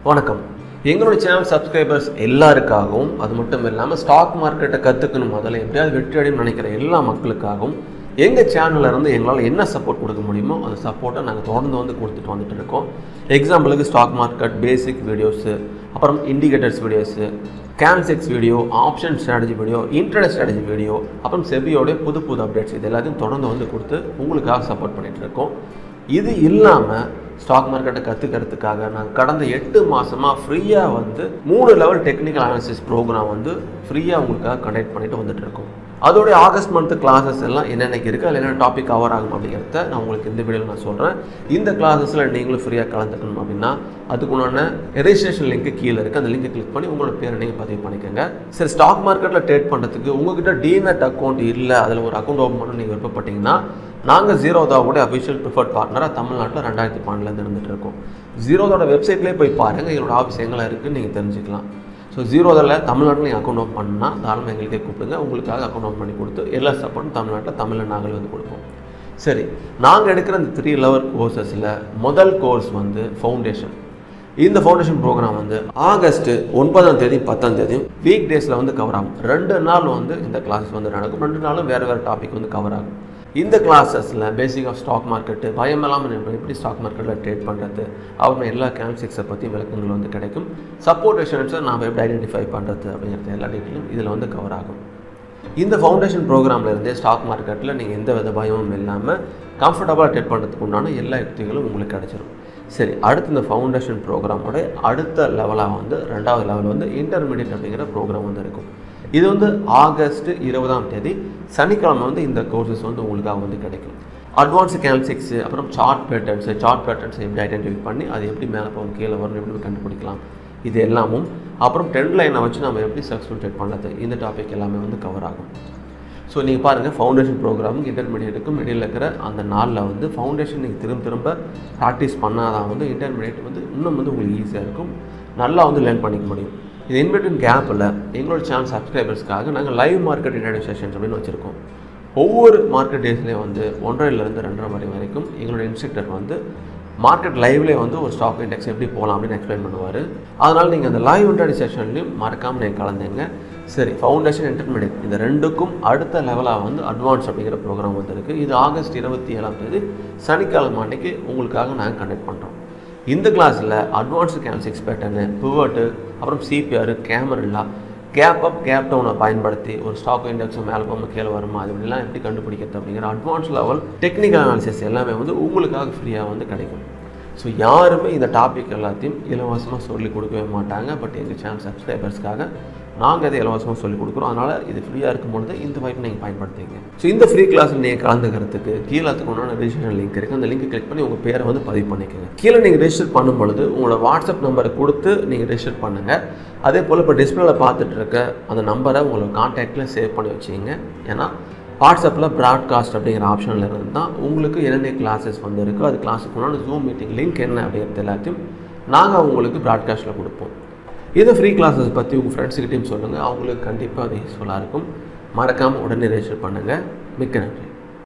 வணக்கம் எங்களுடைய channel subscribers எல்லாருக்காகவும் அது மட்டும் இல்லாமல் ஸ்டாக் மார்க்கெட்டை கற்றுக்கணும் முதல்ல எப்படியாவது வெற்றி அடையும் நினைக்கிற எல்லா மக்களுக்காகவும் எங்கள் சேனல்ல இருந்து எங்களால் என்ன சப்போர்ட் கொடுக்க முடியுமோ அந்த சப்போர்ட்டை நாங்கள் தொடர்ந்து வந்து கொடுத்துட்டு வந்துட்டு இருக்கோம் எக்ஸாம்பிளுக்கு ஸ்டாக் மார்க்கெட் பேசிக் வீடியோஸு அப்புறம் இண்டிகேட்டர்ஸ் வீடியோஸு கேம்செக்ஸ் video option strategy video internet strategy video அப்புறம் செபியோடைய புது புது அப்டேட்ஸ் இது எல்லாத்தையும் தொடர்ந்து வந்து கொடுத்து உங்களுக்காக சப்போர்ட் பண்ணிட்டு இருக்கோம் இது இல்லாமல் ஸ்டாக் மார்க்கெட்டை கற்றுக்கிறதுக்காக நான் கடந்த எட்டு மாதமாக ஃப்ரீயாக வந்து மூணு லெவல் டெக்னிக்கல் அனாலிசிஸ் ப்ரோக்ராம் வந்து ஃப்ரீயாக உங்களுக்காக கண்டக்ட் பண்ணிட்டு வந்துட்டு இருக்கோம் அதோடைய ஆகஸ்ட் மந்த் கிளாஸஸ் எல்லாம் என்னென்னைக்கு இருக்குது அதில் என்ன டாபிக் கவர் ஆகும் அப்படிங்கிறத நான் உங்களுக்கு இந்த வீடியோவில் நான் சொல்கிறேன் இந்த கிளாஸஸில் நீங்களும் ஃப்ரீயாக கலந்துக்கணும் அப்படின்னா அதுக்குண்டான ரெஜிஸ்ட்ரேஷன் லிங்க் கீழே இருக்குது அந்த லிங்கை கிளிக் பண்ணி உங்களோட பேரை நீங்கள் பதிவு பண்ணிக்கோங்க சரி ஸ்டாக் மார்க்கெட்டில் ட்ரேட் பண்ணுறதுக்கு உங்ககிட்ட டிமெட் அக்கௌண்ட் இல்லை அதில் ஒரு அக்கௌண்ட் ஓப்பன் பண்ண நீங்கள் விருப்பப்பட்டீங்கன்னா நாங்கள் ஜீரோதாவோட அஃபிஷியல் ப்ரிஃபர்ட் பார்ட்னராக தமிழ்நாட்டில் ரெண்டாயிரத்தி பன்னெண்டுலேருந்து இருந்துட்டு இருக்கோம் ஜீரோதோட வெப்சைட்லேயே போய் பாருங்கள் எங்களோட ஆஃபீஸ் எங்கே இருக்குன்னு நீங்கள் தெரிஞ்சுக்கலாம் ஸோ ஜீரோதில் தமிழ்நாட்டில் நீங்கள் அக்கௌண்ட் ஓப்பன் பண்ணால் தாராளமாக எங்களுக்கே கூப்பிடுங்க உங்களுக்காக அக்கௌண்ட் ஓப்பன் பண்ணி கொடுத்து எல்லா சப்போர்ட்டும் தமிழ்நாட்டில் தமிழில் நாங்களே வந்து கொடுப்போம் சரி நாங்கள் எடுக்கிற இந்த த்ரீ லெவல் கோர்சஸில் முதல் கோர்ஸ் வந்து ஃபவுண்டேஷன் இந்த ஃபவுண்டேஷன் ப்ரோக்ராம் வந்து ஆகஸ்ட் ஒன்பதாம் தேதி பத்தாம் தேதி வீக் டேஸில் வந்து கவர் ஆகும் ரெண்டு நாள் வந்து இந்த கிளாஸஸ் வந்து நடக்கும் ரெண்டு நாளும் வேறு வேறு டாபிக் வந்து கவர் ஆகும் இந்த கிளாஸஸில் பேசிக் ஆஃப் ஸ்டாக் மார்க்கெட்டு பயம் இல்லாமல் நம்ம எப்படி ஸ்டாக் மார்க்கெட்டில் ட்ரேட் பண்ணுறது அப்புறம் எல்லா கேம்சிக்ஸை பற்றி விளக்கங்கள் வந்து கிடைக்கும் சப்போர்ட் ரெஷன்ஸை நாம் எப்படி ஐடென்டிஃபை பண்ணுறது அப்படிங்கிறது எல்லா டீட்டெயிலும் இதில் வந்து கவர் ஆகும் இந்த ஃபவுண்டேஷன் ப்ரோக்ராமில் இருந்தே ஸ்டாக் மார்க்கெட்டில் நீங்கள் எந்த வித பயமும் இல்லாமல் கம்ஃபர்டபுளாக ட்ரேட் பண்ணுறதுக்கு உண்டான எல்லா யுக்திகளும் உங்களுக்கு கிடைச்சிரும் சரி அடுத்து இந்த ஃபவுண்டேஷன் ப்ரோக்ராமோட அடுத்த லெவலாக வந்து ரெண்டாவது லெவல் வந்து இன்டர்மீடியட் அப்படிங்கிற ப்ரோக்ராம் வந்து இருக்கும் இது வந்து ஆகஸ்ட் இருபதாம் தேதி சனிக்கிழமை வந்து இந்த கோர்சஸ் வந்து உங்களுக்காக வந்து கிடைக்கும் அட்வான்ஸ் கேல்சிக்ஸு அப்புறம் சார்ட் பேட்டர்ன்ஸு சார்ட் பேட்டர்ன்ஸை எப்படி ஐடென்டிஃபை பண்ணி அது எப்படி மேலே போகும் கீழே வரும் எப்படி கண்டுபிடிக்கலாம் இது எல்லாமும் அப்புறம் ட்ரெண்ட் லைனை வச்சு நம்ம எப்படி சக்ஸஸ்ஃபுல் ட்ரேட் பண்ணுறது இந்த டாபிக் எல்லாமே வந்து கவர் ஆகும் ஸோ நீங்கள் பாருங்கள் ஃபவுண்டேஷன் ப்ரோக்ராமுக்கு இன்டர்மீடியட்டுக்கும் இடையில் இருக்கிற அந்த நாளில் வந்து ஃபவுண்டேஷன் நீங்கள் திரும்ப திரும்ப ப்ராக்டிஸ் பண்ணாதான் வந்து இன்டர்மீடியட் வந்து இன்னும் வந்து உங்களுக்கு ஈஸியாக இருக்கும் நல்லா வந்து லேர்ன் பண்ணிக்க முடியும் இது இன்பிட்வீன் கேப்பில் எங்களோட சேனல் சப்ஸ்கிரைபர்ஸ்க்காக நாங்கள் லைவ் மார்க்கெட் இன்டர்வியூ செஷன்ஸ் அப்படின்னு வச்சுருக்கோம் ஒவ்வொரு மார்க்கெட் டேஸ்லேயும் வந்து ஒன்றரைலேருந்து ரெண்டரை மணி வரைக்கும் எங்களோட இன்ஸ்ட்ரக்டர் வந்து மார்க்கெட் லைவ்லேயே வந்து ஒரு ஸ்டாக் இண்டெக்ஸ் எப்படி போகலாம் அப்படின்னு எக்ஸ்பிளைன் பண்ணுவார் அதனால் நீங்கள் அந்த லைவ் இன்டர்வியூ செஷன்லையும் மறக்காமல் நீங்கள் கலந்துங்க சரி ஃபவுண்டேஷன் இன்டர்மீடியட் இந்த ரெண்டுக்கும் அடுத்த லெவலாக வந்து அட்வான்ஸ் அப்படிங்கிற ப்ரோக்ராம் வந்துருக்கு இது ஆகஸ்ட் இருபத்தி ஏழாம் தேதி சனிக்கிழமை அன்னைக்கு உங்களுக்காக நாங்கள் கண்டக்ட் பண்ணுறோம் இந்த கிளாஸில் அட்வான்ஸ்டு கேம்சிக்ஸ் பேட்டர்னு பிவர்ட்டு அப்புறம் CPR camera gap up gap டவுனை பயன்படுத்தி ஒரு ஸ்டாக் இண்டெக்ஸும் மேலே போகாமல் கீழே வருமா அது இப்படிலாம் எப்படி கண்டுபிடிக்கிறது அப்படிங்கிற அட்வான்ஸ் லெவல் டெக்னிக்கல் அனாலிசிஸ் எல்லாமே வந்து உங்களுக்காக ஃப்ரீயாக வந்து கிடைக்கும் ஸோ யாருமே இந்த டாபிக் எல்லாத்தையும் இலவசமாக சொல்லிக் கொடுக்கவே மாட்டாங்க பட் எங்கள் சேனல் சப்ஸ்கிரைபர்ஸ்க்காக நாங்கள் அதை இலவசமாக சொல்லிக் கொடுக்குறோம் அதனால் இது ஃப்ரீயாக இருக்கும் பொழுது இந்த வாய்ப்பு நீங்கள் பயன்படுத்திங்க ஸோ இந்த ஃப்ரீ கிளாஸில் நீங்கள் கலந்துக்கிறதுக்கு கீழே அதுக்கு ரெஜிஸ்ட்ரேஷன் லிங்க் இருக்குது அந்த லிங்க் கிளிக் பண்ணி உங்கள் பேரை வந்து பதிவு பண்ணிக்கோங்க கீழே நீங்கள் ரெஜிஸ்டர் பண்ணும் பொழுது உங்களோட வாட்ஸ்அப் நம்பரை கொடுத்து நீங்கள் ரெஜிஸ்டர் பண்ணுங்கள் அதே போல் இப்போ டிஸ்பிளேல பார்த்துட்டு இருக்க அந்த நம்பரை உங்களோட கான்டாக்டில் சேவ் பண்ணி வச்சிங்க ஏன்னா வாட்ஸ்அப்பில் ப்ராட்காஸ்ட் அப்படிங்கிற ஆப்ஷனில் இருந்து தான் உங்களுக்கு என்னென்ன கிளாஸஸ் வந்து இருக்குது அது கிளாஸுக்கு முன்னாடி ஜூம் மீட்டிங் லிங்க் என்ன அப்படிங்கிறது எல்லாத்தையும் நாங்கள் உங்களுக்கு ப்ராட்காஸ்ட்டில் கொடுப்போம் இந்த ஃப்ரீ கிளாஸஸ் பற்றி உங்கள் ஃப்ரெண்ட்ஸுக்கிட்டையும் சொல்லுங்கள் அவங்களுக்கு கண்டிப்பாக அது யூஸ்ஃபுல்லாக இருக்கும் மறக்காமல் உடனே ரெஜிஸ்டர் பண்ணுங்கள் மிக்க நன்றி